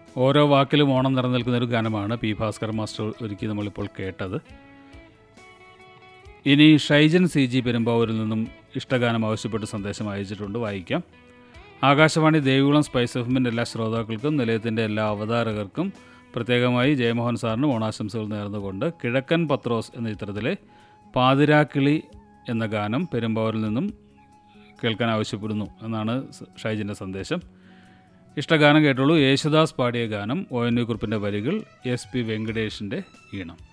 ഓരോ വാക്കിലും ഓണം നിറനിൽക്കുന്ന ഒരു ഗാനമാണ് പി ഭാസ്കർ മാസ്റ്റർ ഒരുക്കി നമ്മളിപ്പോൾ കേട്ടത് ഇനി ഷൈജൻ സി ജി പെരുമ്പാവൂരിൽ നിന്നും ഇഷ്ടഗാനം ആവശ്യപ്പെട്ട് സന്ദേശം അയച്ചിട്ടുണ്ട് വായിക്കാം ആകാശവാണി ദേവികുളം സ്പൈസ് എഫിൻ്റെ എല്ലാ ശ്രോതാക്കൾക്കും നിലയത്തിൻ്റെ എല്ലാ അവതാരകർക്കും പ്രത്യേകമായി ജയമോഹൻ സാറിനും ഓണാശംസകൾ നേർന്നുകൊണ്ട് കിഴക്കൻ പത്രോസ് എന്ന ചിത്രത്തിലെ പാതിരാക്കിളി എന്ന ഗാനം പെരുമ്പാവൂരിൽ നിന്നും കേൾക്കാൻ ആവശ്യപ്പെടുന്നു എന്നാണ് ഷൈജിൻ്റെ സന്ദേശം ഇഷ്ടഗാനം കേട്ടോളൂ യേശുദാസ് പാടിയ ഗാനം ഒ എൻ വി കുറിപ്പിൻ്റെ വരികൾ എസ് പി വെങ്കടേഷിൻ്റെ ഈണം